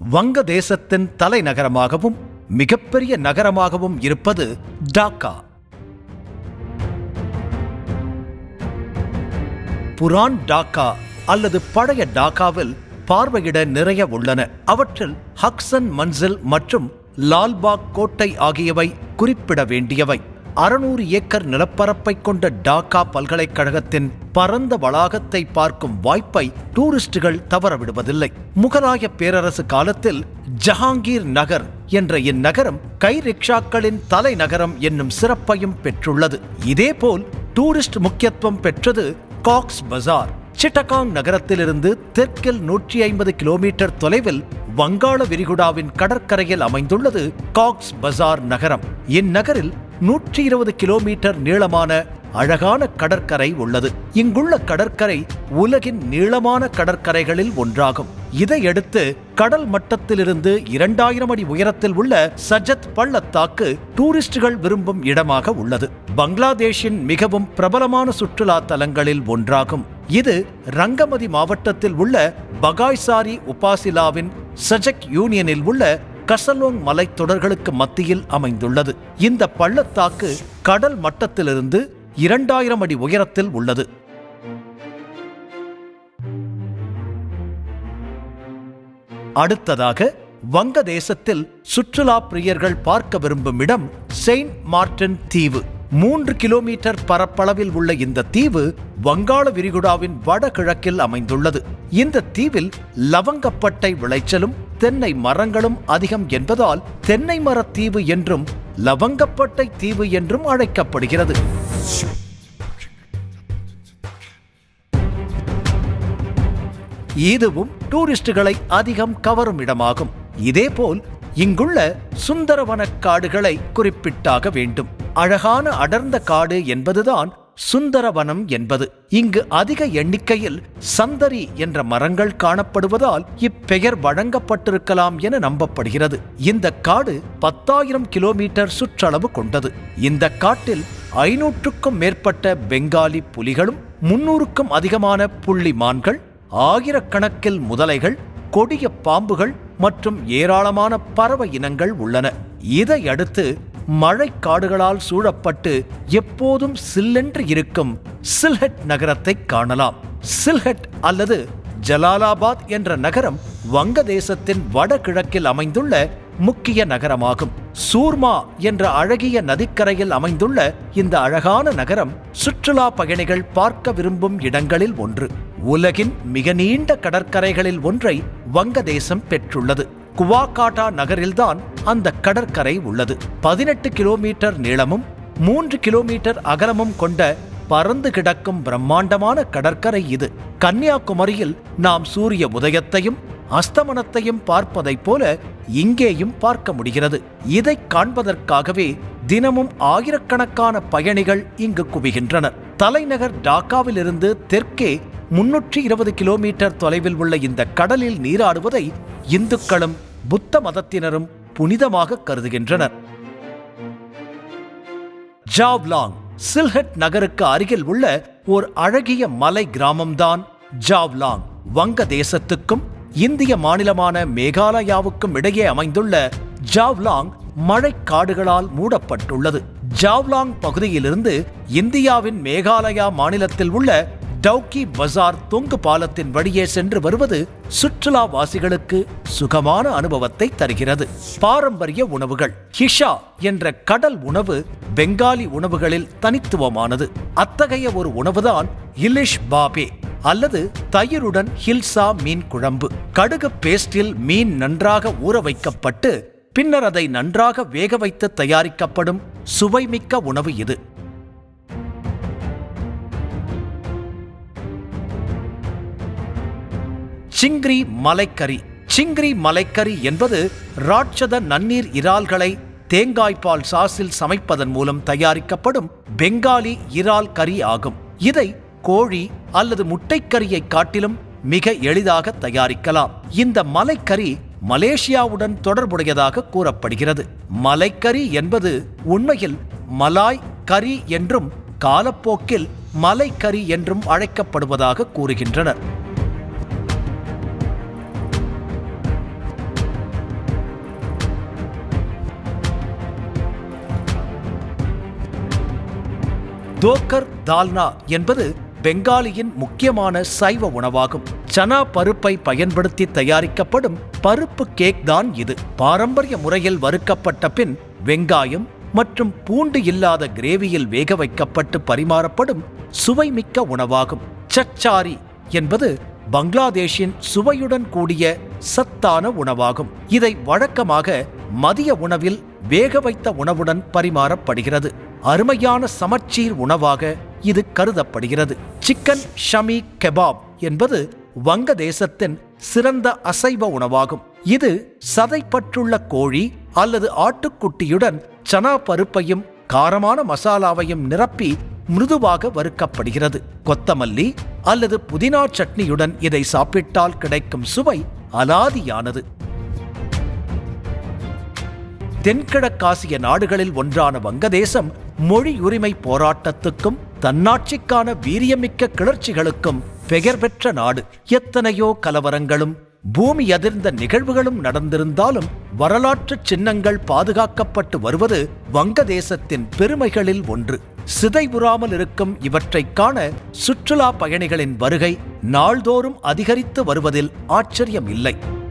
வங்கதேசத்தின் தலைநகரமாகவும் மிகப்பெரிய நகரமாகவும் இருப்பது டாக்கா புரான் டாக்கா அல்லது பழைய டாக்காவில் பார்வையிட நிறைய உள்ளன அவற்றில் ஹக்சன் மன்சில் மற்றும் லால்பாக் கோட்டை ஆகியவை குறிப்பிட வேண்டியவை அறுநூறு ஏக்கர் நிலப்பரப்பை கொண்ட டாக்கா பல்கலைக்கழகத்தின் பரந்த வளாகத்தை பார்க்கும் வாய்ப்பை டூரிஸ்டுகள் தவறவிடுவதில்லை முகலாய பேரரசு காலத்தில் ஜஹாங்கீர் நகர் என்ற இந்நகரம் கை ரிக்ஷாக்களின் தலைநகரம் என்னும் சிறப்பையும் பெற்றுள்ளது இதேபோல் டூரிஸ்ட் முக்கியத்துவம் பெற்றது காக்ஸ் பஜார் சிட்டகாங் நகரத்திலிருந்து தெற்கில் நூற்றி ஐம்பது கிலோமீட்டர் தொலைவில் வங்காள விரிகுடாவின் கடற்கரையில் அமைந்துள்ளது காக்ஸ் பஜார் நகரம் இந்நகரில் நூற்றி இருபது கிலோமீட்டர் நீளமான அழகான கடற்கரை உள்ளது இங்குள்ள கடற்கரை உலகின் நீளமான கடற்கரைகளில் ஒன்றாகும் இதையடுத்து கடல் மட்டத்திலிருந்து இரண்டாயிரம் அடி உயரத்தில் உள்ள சஜத் பள்ளத்தாக்கு டூரிஸ்டுகள் விரும்பும் இடமாக உள்ளது பங்களாதேஷின் மிகவும் பிரபலமான சுற்றுலா தலங்களில் ஒன்றாகும் இது ரங்கமதி மாவட்டத்தில் உள்ள பகாய்சாரி உபாசிலாவின் சஜக் யூனியனில் உள்ள கசலோங் மலைத்தொடர்களுக்கு மத்தியில் அமைந்துள்ளது இந்த பள்ளத்தாக்கு கடல் மட்டத்திலிருந்து இரண்டாயிரம் அடி உயரத்தில் உள்ளது அடுத்ததாக வங்கதேசத்தில் சுற்றுலா பிரியர்கள் பார்க்க விரும்பும் இடம் செயின்ட் மார்டின் தீவு மூன்று கிலோமீட்டர் பரப்பளவில் உள்ள இந்த தீவு வங்காள விரிகுடாவின் வடகிழக்கில் அமைந்துள்ளது இந்த தீவில் லவங்கப்பட்டை விளைச்சலும் தென்னை மரங்களும் அதிகம் என்பதால் தென்னை மரத்தீவு என்றும் லவங்கப்பட்டை தீவு என்றும் அழைக்கப்படுகிறது இதுவும் டூரிஸ்டுகளை அதிகம் கவரும் இடமாகும் இதேபோல் இங்குள்ள சுந்தரவனக் காடுகளை குறிப்பிட்டாக வேண்டும் அழகான அடர்ந்த காடு என்பதுதான் சுந்தரவனம் என்பது இங்கு அதிக எண்ணிக்கையில் சந்தரி என்ற மரங்கள் காணப்படுவதால் இப்பெயர் வழங்கப்பட்டிருக்கலாம் என நம்பப்படுகிறது இந்த காடு பத்தாயிரம் கிலோமீட்டர் சுற்றளவு கொண்டது இந்த காட்டில் ஐநூற்றுக்கும் மேற்பட்ட பெங்காலி புலிகளும் முன்னூறுக்கும் அதிகமான புள்ளி மான்கள் ஆயிரக்கணக்கில் முதலைகள் கொடிய பாம்புகள் மற்றும் ஏராளமான பறவை இனங்கள் உள்ளன இதையடுத்து மழைக்காடுகளால் சூழப்பட்டு எப்போதும் சில்லென்று இருக்கும் சில்ஹெட் நகரத்தை காணலாம் சில்ஹெட் அல்லது ஜலாலாபாத் என்ற நகரம் வங்கதேசத்தின் வடகிழக்கில் அமைந்துள்ள முக்கிய நகரமாகும் சூர்மா என்ற அழகிய நதிக்கரையில் அமைந்துள்ள இந்த அழகான நகரம் சுற்றுலா பயணிகள் பார்க்க விரும்பும் இடங்களில் ஒன்று உலகின் மிக நீண்ட கடற்கரைகளில் ஒன்றை வங்கதேசம் பெற்றுள்ளது குவாகாட்டா நகரில்தான் அந்த கடற்கரை உள்ளது பதினெட்டு கிலோமீட்டர் நீளமும் மூன்று கிலோமீட்டர் அகலமும் கொண்ட பறந்து கிடக்கும் பிரம்மாண்டமான கடற்கரை இது கன்னியாகுமரியில் நாம் சூரிய உதயத்தையும் அஸ்தமனத்தையும் பார்ப்பதைப் போல இங்கேயும் பார்க்க முடிகிறது இதை காண்பதற்காகவே தினமும் ஆயிரக்கணக்கான பயணிகள் இங்கு குவிகின்றனர் தலைநகர் டாக்காவிலிருந்து தெற்கே முன்னூற்றி இருபது கிலோமீட்டர் தொலைவில் உள்ள இந்த கடலில் நீராடுவதை இந்துக்களும் புத்த மதத்தினரும் புனிதமாக கருதுகின்றனர் ஜாவ்லாங் சில்ஹெட் நகருக்கு அருகில் உள்ள ஓர் அழகிய மலை கிராமம்தான் ஜாவ்லாங் வங்கதேசத்துக்கும் இந்திய மாநிலமான மேகாலயாவுக்கும் இடையே அமைந்துள்ள ஜாவ்லாங் மழைக்காடுகளால் மூடப்பட்டுள்ளது ஜாவ்லாங் பகுதியிலிருந்து இந்தியாவின் மேகாலயா மாநிலத்தில் உள்ள டவுக்கி பஜார் தொங்கு பாலத்தின் வழியே சென்று வருவது சுற்றுலாவாசிகளுக்கு சுகமான அனுபவத்தை தருகிறது பாரம்பரிய உணவுகள் ஹிஷா என்ற கடல் உணவு பெங்காலி உணவுகளில் தனித்துவமானது அத்தகைய ஒரு உணவுதான் இலிஷ் பாபே அல்லது தயிருடன் ஹில்சா மீன் குழம்பு கடுகு பேஸ்டில் மீன் நன்றாக ஊற வைக்கப்பட்டு பின்னர் அதை நன்றாக வேக வைத்து தயாரிக்கப்படும் சுவைமிக்க உணவு இது சிங்கிரி மலைக்கறி சிங்கிரி மலைக்கறி என்பது ராட்சத நன்னீர் இறால்களை தேங்காய்பால் சாஸில் சமைப்பதன் மூலம் தயாரிக்கப்படும் பெங்காலி இறால் கறி ஆகும் இதை கோழி அல்லது முட்டைக்கறியை காட்டிலும் மிக எளிதாக தயாரிக்கலாம் இந்த மலைக்கறி மலேசியாவுடன் தொடர்புடையதாக கூறப்படுகிறது மலைக்கறி என்பது உண்மையில் மலாய் கறி என்றும் காலப்போக்கில் மலைக்கறி என்றும் அழைக்கப்படுவதாக கூறுகின்றனர் தோக்கர் தால்னா என்பது பெங்காலியின் முக்கியமான சைவ உணவாகும் சனா பருப்பை பயன்படுத்தி தயாரிக்கப்படும் பருப்பு கேக் தான் இது பாரம்பரிய முறையில் வறுக்கப்பட்ட பின் வெங்காயம் மற்றும் பூண்டு இல்லாத கிரேவியில் வேக வைக்கப்பட்டு பரிமாறப்படும் சுவைமிக்க உணவாகும் சச்சாரி என்பது பங்களாதேஷின் சுவையுடன் கூடிய சத்தான உணவாகும் இதை வழக்கமாக மதிய உணவில் வேக வைத்த உணவுடன் பரிமாறப்படுகிறது அருமையான சமச்சீர் உணவாக இது கருதப்படுகிறது சிக்கன் ஷமி கெபாப் என்பது வங்கதேசத்தின் சிறந்த அசைவ உணவாகும் இது சதைப்பற்றுள்ள கோழி அல்லது ஆட்டுக்குட்டியுடன் சனா பருப்பையும் காரமான மசாலாவையும் நிரப்பி மிருதுவாக வறுக்கப்படுகிறது கொத்தமல்லி அல்லது புதினா சட்னியுடன் இதை சாப்பிட்டால் கிடைக்கும் சுவை அலாதியானது தென்கிழக்காசிய நாடுகளில் ஒன்றான வங்கதேசம் மொழியுரிமை போராட்டத்துக்கும் தன்னாட்சிக்கான வீரியமிக்க கிளர்ச்சிகளுக்கும் பெயர் பெற்ற நாடு எத்தனையோ கலவரங்களும் பூமி அதிர்ந்த நிகழ்வுகளும் நடந்திருந்தாலும் வரலாற்று சின்னங்கள் பாதுகாக்கப்பட்டு வருவது வங்கதேசத்தின் பெருமைகளில் ஒன்று சிதைவுறாமல் இருக்கும் இவற்றைக் காண சுற்றுலா பயணிகளின் வருகை நாள்தோறும் அதிகரித்து வருவதில் ஆச்சரியம் இல்லை